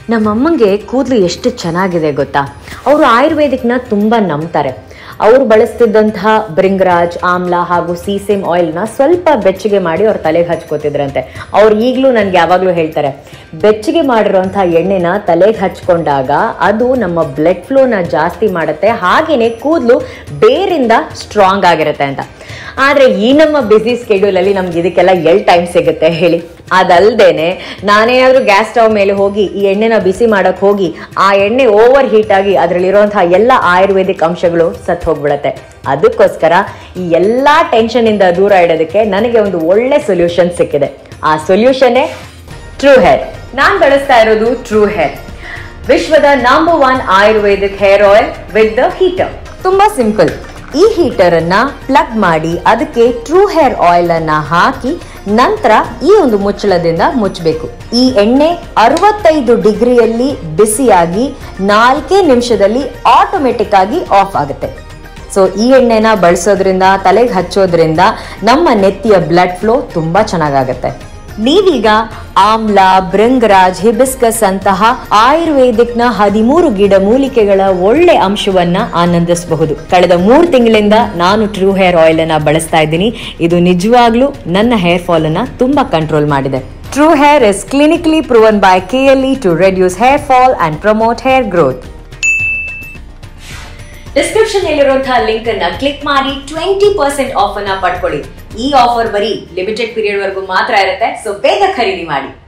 ನಮ್ಮಮ್ಮಂಗೆ ಕೂದಲು ಎಷ್ಟು ಚೆನ್ನಾಗಿದೆ ಗೊತ್ತಾ ಅವರು ಆಯುರ್ವೇದಿಕ್ನ ತುಂಬ ನಂಬ್ತಾರೆ ಅವರು ಬಳಸ್ತಿದ್ದಂತಹ ಬ್ರಿಂಗರಾಜ್ ಆಮ್ಲ ಹಾಗೂ ಸೀಸೆಮ್ ಆಯಿಲ್ನ ಸ್ವಲ್ಪ ಬೆಚ್ಚಗೆ ಮಾಡಿ ಅವ್ರ ತಲೆಗೆ ಹಚ್ಕೋತಿದ್ರಂತೆ ಅವ್ರು ಈಗಲೂ ನನಗೆ ಯಾವಾಗಲೂ ಹೇಳ್ತಾರೆ ಬೆಚ್ಚಗೆ ಮಾಡಿರೋಂಥ ಎಣ್ಣೆನ ತಲೆಗೆ ಹಚ್ಕೊಂಡಾಗ ಅದು ನಮ್ಮ ಬ್ಲಡ್ ಫ್ಲೋನ ಜಾಸ್ತಿ ಮಾಡುತ್ತೆ ಹಾಗೆಯೇ ಕೂದಲು ಬೇರಿಂದ ಸ್ಟ್ರಾಂಗ್ ಆಗಿರುತ್ತೆ ಅಂತ ಆದರೆ ಈ ನಮ್ಮ ಬ್ಯುಸಿ ಸ್ಕೆಡ್ಯೂಲಲ್ಲಿ ನಮ್ಗೆ ಇದಕ್ಕೆಲ್ಲ ಎಲ್ ಟೈಮ್ ಸಿಗುತ್ತೆ ಹೇಳಿ ಅದಲ್ದೇನೆ ನಾನೇನಾದ್ರೂ ಗ್ಯಾಸ್ ಸ್ಟವ್ ಮೇಲೆ ಹೋಗಿ ಈ ಎಣ್ಣೆನ ಬಿಸಿ ಮಾಡಕ್ ಹೋಗಿ ಆ ಎಣ್ಣೆ ಓವರ್ ಹೀಟ್ ಆಗಿ ಅದರಲ್ಲಿರುವಂತಹ ಎಲ್ಲ ಆಯುರ್ವೇದಿಕ್ ಅಂಶಗಳು ಸತ್ ಹೋಗ್ಬಿಡತ್ತೆ ಅದಕ್ಕೋಸ್ಕರ ಈ ಎಲ್ಲಾ ಟೆನ್ಷನ್ ಇಂದ ದೂರ ಇಡೋದಕ್ಕೆ ನನಗೆ ಒಂದು ಒಳ್ಳೆ ಸೊಲ್ಯೂಷನ್ ಸಿಕ್ಕಿದೆ ಆ ಸೊಲ್ಯೂಷನ್ನೇ ಟ್ರೂ ಹೇರ್ ನಾನ್ ಬಳಸ್ತಾ ಇರೋದು ಟ್ರೂ ಹೇರ್ ವಿಶ್ವದ number one Ayurvedic hair oil with the heater ತುಂಬಾ ಸಿಂಪಲ್ ಈ ಹೀಟರ್ ಅನ್ನ ಪ್ಲಗ್ ಮಾಡಿ ಅದಕ್ಕೆ ಟ್ರೂ ಹೇರ್ ಆಯಿಲ್ ಅನ್ನ ಹಾಕಿ ನಂತರ ಈ ಒಂದು ಮುಚ್ಚಳದಿಂದ ಮುಚ್ಚಬೇಕು ಈ ಎಣ್ಣೆ ಅರವತ್ತೈದು ಡಿಗ್ರಿಯಲ್ಲಿ ಬಿಸಿಯಾಗಿ ನಾಲ್ಕೇ ನಿಮಿಷದಲ್ಲಿ ಆಟೋಮೆಟಿಕ್ ಆಗಿ ಆಫ್ ಆಗುತ್ತೆ ಸೊ ಈ ಎಣ್ಣೆನ ಬಳಸೋದ್ರಿಂದ ತಲೆಗೆ ಹಚ್ಚೋದ್ರಿಂದ ನಮ್ಮ ನೆತ್ತಿಯ ಬ್ಲಡ್ ಫ್ಲೋ ತುಂಬಾ ಚೆನ್ನಾಗಾಗತ್ತೆ ನೀವೀಗ ಆಮ್ಲ ಭೃಂಗರಾಜ್ ಹಿಬಿಸ್ಕಸ್ ಅಂತಹ ಆಯುರ್ವೇದಿಕ್ನ ಹದಿಮೂರು ಗಿಡ ಮೂಲಿಕೆಗಳ ಒಳ್ಳೆ ಅಂಶವನ್ನ ಆನಂದಿಸಬಹುದು ಕಳೆದ ಮೂರು ತಿಂಗಳಿಂದ ನಾನು ಟ್ರೂ ಹೇರ್ ಆಯಿಲ್ ಅನ್ನ ಬಳಸ್ತಾ ಇದ್ದೀನಿ ಇದು ನಿಜವಾಗ್ಲೂ ನನ್ನ ಹೇರ್ ಫಾಲ್ ಅನ್ನ ತುಂಬಾ ಕಂಟ್ರೋಲ್ ಮಾಡಿದೆ True Hair is clinically proven by KLE to reduce hair fall and promote hair growth description ನಲ್ಲಿರುವಂತಹ ಲಿಂಕ್ ಅನ್ನ ಕ್ಲಿಕ್ ಮಾಡಿ ಟ್ವೆಂಟಿ ಪರ್ಸೆಂಟ್ ಆಫ್ ಅನ್ನ ಪಡ್ಕೊಳ್ಳಿ ಈ ಆಫರ್ ಬರೀ ಲಿಮಿಟೆಡ್ ಪೀರಿಯಡ್ ವರೆಗೂ ಮಾತ್ರ ಇರುತ್ತೆ ಸೊ ಬೇಗ ಖರೀದಿ ಮಾಡಿ